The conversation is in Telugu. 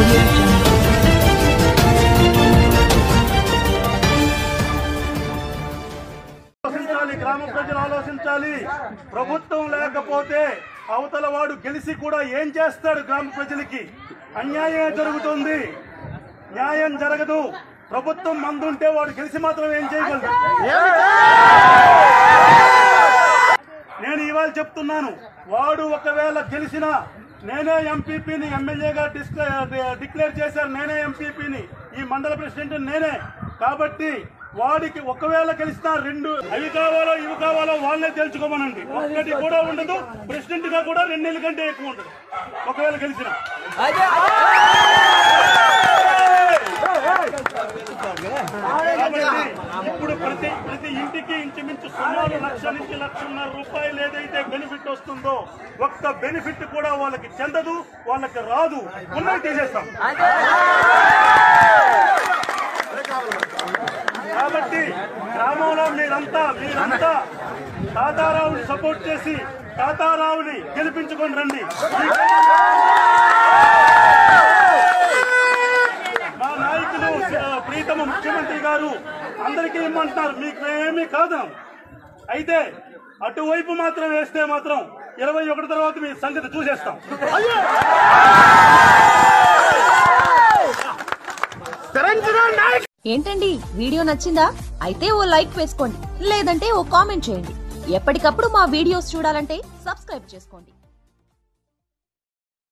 audio jungle. ఆలోచించాలి గ్రామ ప్రజలు ఆలోచించాలి ప్రభుత్వం లేకపోతే అవతల వాడు గెలిచి కూడా ఏం చేస్తాడు గ్రామ ప్రజలకి అన్యాయం జరుగుతుంది న్యాయం జరగదు ప్రభుత్వం మందుంటే వాడు గెలిచి మాత్రం ఏం చేయగలడు నేను ఇవాళ చెప్తున్నాను వాడు ఒకవేళ గెలిచినా నేనే ఎంపీపీని ఎమ్మెల్యేగా డిక్లేర్ చేశారు నేనే ఎంపీపీని ఈ మండల ప్రెసిడెంట్ నేనే కాబట్టి వాడికి ఒకవేళ గెలిచినా రెండు అవి కావాలో ఇవి కావాలో వాళ్ళే తెలుసుకోమనండి ఒక్కటి కూడా ఉండదు ప్రెసిడెంట్ గా కూడా రెండు నెలల కంటే ఎక్కువ ఉండదు ఒకవేళ గెలిచిన కాబట్టి ఇప్పుడు ప్రతి ప్రతి ఇంటికి ఇంచుమించు సుమారు లక్ష నుంచి లక్షన్నర రూపాయలు ఏదైతే బెనిఫిట్ వస్తుందో ఒక్క బెనిఫిట్ కూడా వాళ్ళకి చెందదు వాళ్ళకి రాదు ఉన్నది తీసేస్తాం కాబట్టి గ్రామంలో మీరంతా మీరంతా తాతారావుని సపోర్ట్ చేసి తాతారావుని గెలిపించుకొని రండి మా నాయకులు ఆ, ప్రీతమ ముఖ్యమంత్రి గారు అందరికీ ఇమ్మంటున్నారు మీకు ఏమీ కాదు అయితే అటువైపు మాత్రం వేస్తే మాత్రం ఇరవై ఒకటి తర్వాత మీ సంగతి చూసేస్తాం ఏంటండి వీడియో నచ్చిందా అయితే ఓ లైక్ వేసుకోండి లేదంటే ఓ కామెంట్ చేయండి ఎప్పటికప్పుడు మా వీడియోస్ చూడాలంటే సబ్స్క్రైబ్ చేసుకోండి